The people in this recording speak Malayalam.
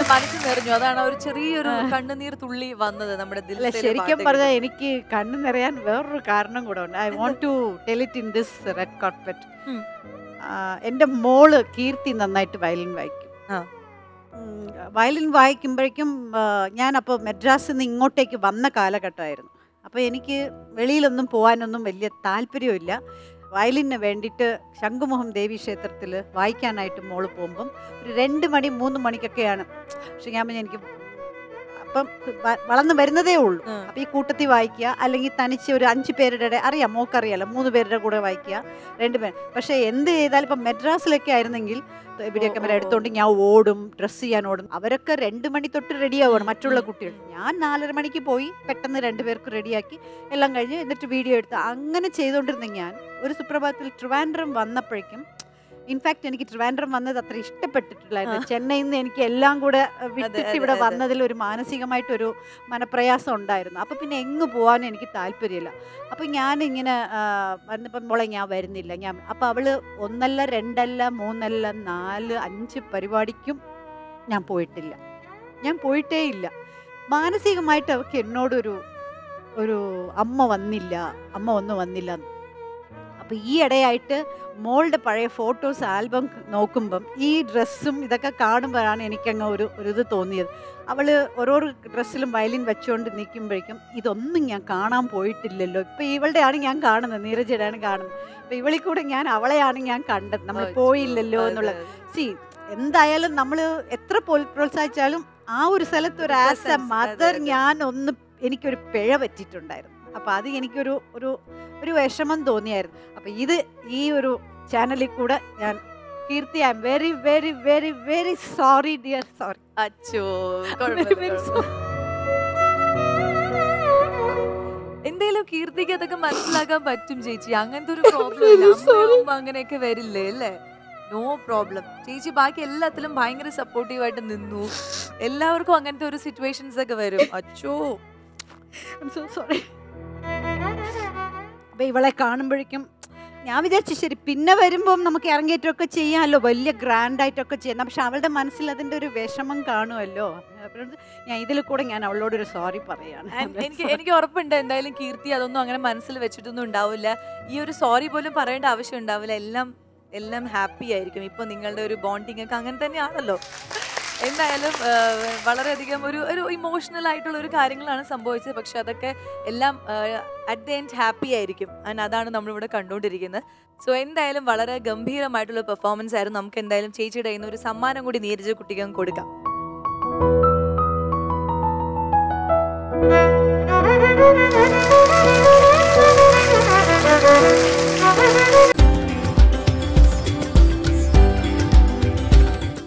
അതുകൊണ്ട് മനസ്സ് നിറഞ്ഞു അതാണ് ആ ഒരു ചെറിയൊരു കണ്ണുനീർ തുള്ളി വന്നത് നമ്മുടെ അല്ല ദിൽസയിലെ ശരിക്കും പാട്ട് പറഞ്ഞാൽ കേട്ടപ്പോൾ. എനിക്ക് കണ്ണു നിറയാൻ വേറൊരു കാരണം കൂടെ ഉണ്ട് I won't to tell it in this red carpet ഉം. എൻ്റെ മോള് കീർത്തി നന്നായിട്ട് വയലിൻ വായിക്കും ആ. ഉം, വയലിൻ വായിക്കുമ്പോഴേക്കും ഞാൻ അപ്പോൾ മെഡ്രാസിൽ നിന്ന് ഇങ്ങോട്ടേക്ക് വന്ന കാലഘട്ടമായിരുന്നു അപ്പോൾ എനിക്ക് വെളിയിലൊന്നും പോകാനൊന്നും വലിയ താല്പര്യമില്ല വയലിന് വേണ്ടിയിട്ട് ശംഖുമുഖം ദേവി ക്ഷേത്രത്തിൽ വായിക്കാനായിട്ട് മോള് പോകുമ്പം ഒരു രണ്ട് മണി മൂന്ന് മണിക്കൊക്കെയാണ് പക്ഷെ ഞാൻ പറഞ്ഞു എനിക്ക് അപ്പം വ- വളർന്നു വരുന്നതേ ഉള്ളൂ ആ. അപ്പൊ ഈ കൂട്ടത്തിൽ വായിക്കുക അല്ലെങ്കിൽ തനിച്ച് ഒരു അഞ്ച് പേരുടെ ഇടയിൽ- അറിയാം മോക്കറിയാലോ മൂന്ന് പേരുടെ കൂടെ വായിക്കുക രണ്ട് പേര് പക്ഷെ എന്ത് ചെയ്താലും ഇപ്പം മെഡ്രാസിലൊക്കെ ആയിരുന്നെങ്കിൽ വീഡിയോ ഓ, ക്യാമറ ഓ, എടുത്തോണ്ട് ഞാൻ ഓടും ഡ്രസ്സ് ചെയ്യാൻ ഓടും അവരൊക്കെ രണ്ട് മണി തൊട്ട് റെഡി ആവുകയാണ് മറ്റുള്ള ഉം, കുട്ടികൾ ഉം. ഞാൻ നാലര മണിക്ക് പോയി പെട്ടെന്ന് രണ്ടുപേർക്ക് റെഡിയാക്കി എല്ലാം കഴിഞ്ഞ് എന്നിട്ട് വീഡിയോ എടുത്ത് അങ്ങനെ ചെയ്തുകൊണ്ടിരുന്ന ഞാൻ ഒരു സുപ്രഭാതത്തിൽ ട്രിവാൻഡ്രം വന്നപ്പോഴേക്കും ഇൻഫാക്ട് എനിക്ക് ട്രിവാൻഡ്രം വന്നത് അത്ര ഇഷ്ടപ്പെട്ടിട്ടില്ലായിരുന്നു ചെന്നൈയിൽ നിന്ന് എനിക്ക് എല്ലാം കൂടെ അഹ്, വിട്ടിട്ട് അതെ, ഇവിടെ അതെ. വന്നതിൽ ഒരു മാനസികമായിട്ടൊരു മനപ്രയാസം ഉണ്ടായിരുന്നു അപ്പോൾ പിന്നെ എങ്ങ് പോകാനും എനിക്ക് താല്പര്യമില്ല അപ്പോൾ ഞാനിങ്ങനെ വന്നപ്പം മോളെ ഞാൻ വരുന്നില്ല ഞാൻ അപ്പോൾ അവള് ഒന്നല്ല രണ്ടല്ല മൂന്നല്ല നാല് അഞ്ച് പരിപാടിക്കും ഞാൻ പോയിട്ടില്ല ഞാൻ പോയിട്ടേ ഇല്ല മാനസികമായിട്ട് അവൾക്ക് എന്നോടൊരു ഒരു അമ്മ വന്നില്ല അമ്മ ഒന്നും വന്നില്ല എന്ന്. അപ്പോൾ ഈ ഇടയായിട്ട് മോളുടെ പഴയ ഫോട്ടോസ് ആൽബം നോക്കുമ്പം ഈ ഡ്രസ്സും ഇതൊക്കെ കാണുമ്പോഴാണ് എനിക്കങ്ങ് ഒരു ഒരു ഇത് തോന്നിയത് അവൾ ഓരോ ഡ്രസ്സിലും വയലിൻ വെച്ചുകൊണ്ട് നിൽക്കുമ്പോഴേക്കും ഇതൊന്നും ഞാൻ കാണാൻ പോയിട്ടില്ലല്ലോ ഇപ്പം ഇവളുടെയാണ് ഞാൻ കാണുന്നത് നീരജയുടെയാണ് കാണുന്നത് അപ്പം ഇവളിൽ കൂടെ ഞാൻ അവളെയാണ് ഞാൻ കണ്ടത് നമ്മൾ അയ്യോ, പോയില്ലല്ലോ അതെ, എന്നുള്ള അതെ. സി എന്തായാലും നമ്മൾ എത്ര പോൽ- പ്രോത്സാഹിച്ചാലും ആ ഒരു സ്ഥലത്ത് ഒരു ആസ് എ Presence, അതെ, മദർ അതെ. ഞാൻ ഒന്ന് എനിക്കൊരു പിഴ പറ്റിയിട്ടുണ്ടായിരുന്നു അപ്പൊ അത് എനിക്കൊരു ഒരു ഒരു വിഷമം തോന്നിയായിരുന്നു അപ്പൊ ഇത് ഈ ഒരു ചാനലിൽ കൂടെ ഞാൻ Keerthi I am very very very very sorry dear sorry അച്ചോ very, very എന്തേലും കീർത്തിക്ക് അതൊക്കെ മനസ്സിലാക്കാൻ പറ്റും ചേച്ചി അങ്ങനത്തെ ഒരു പ്രോബ്ലം Really ഇല്ല sorry. അമ്മയാവുമ്പോ അങ്ങനെയൊക്കെ വരില്ലേ അല്ലേ നോ പ്രോബ്ലം ചേച്ചി ബാക്കി എല്ലാത്തിലും ഭയങ്കര സപ്പോർട്ടീവ് ആയിട്ട് നിന്നു എല്ലാവർക്കും അങ്ങനത്തെ ഒരു സിറ്റുവേഷൻസ് ഒക്കെ വരും അച്ചോ സോ സോറി അപ്പൊ ഇവളെ കാണുമ്പോഴേക്കും ഞാൻ വിചാരിച്ചു ശരി പിന്നെ വരുമ്പം നമുക്ക് ഇറങ്ങിയിട്ടൊക്കെ ചെയ്യാമല്ലോ വലിയ ഗ്രാൻഡ് ആയിട്ടൊക്കെ ചെയ്യാം പക്ഷെ അവളുടെ മനസ്സിൽ അതിന്റെ ഒരു വിഷമം കാണുമല്ലോ അതുകൊണ്ട് ഞാൻ ഇതിൽ കൂടെ ഞാൻ അവളോടൊരു സോറി പറയാണ് And എനിക്ക് എനിക്ക് ഉറപ്പുണ്ട് എന്തായാലും കീർത്തി അതൊന്നും അങ്ങനെ മനസ്സിൽ വെച്ചിട്ടൊന്നും ഉണ്ടാവില്ല ഈ ഒരു സോറി പോലും പറയേണ്ട ആവശ്യം ഉണ്ടാവില്ല എല്ലാം എല്ലാം ഹാപ്പി ആയിരിക്കും ഇപ്പൊ നിങ്ങളുടെ ഒരു ബോണ്ടിങ് ഒക്കെ അങ്ങനെ തന്നെയാണല്ലോ എന്തായാലും ആ, വളരെയധികം ഒരു ഒരു ഇമോഷണൽ ആയിട്ടുള്ള ഒരു കാര്യങ്ങളാണ് സംഭവിച്ചത് പക്ഷെ അതൊക്കെ എല്ലാം അറ്റ് ദ എൻഡ് ഹാപ്പി ആയിരിക്കും ആൻഡ് അതാണ് നമ്മളിവിടെ കണ്ടുകൊണ്ടിരിക്കുന്നത് സോ എന്തായാലും വളരെ ഗംഭീരമായിട്ടുള്ള പെർഫോമൻസ് ആയിരുന്നു നമുക്ക് എന്തായാലും ചേച്ചിയുടെ കയ്യിൽ നിന്ന് ഒരു സമ്മാനം കൂടി നീരജ കുട്ടിക്ക് അങ്ങ് കൊടുക്കാം Thank you.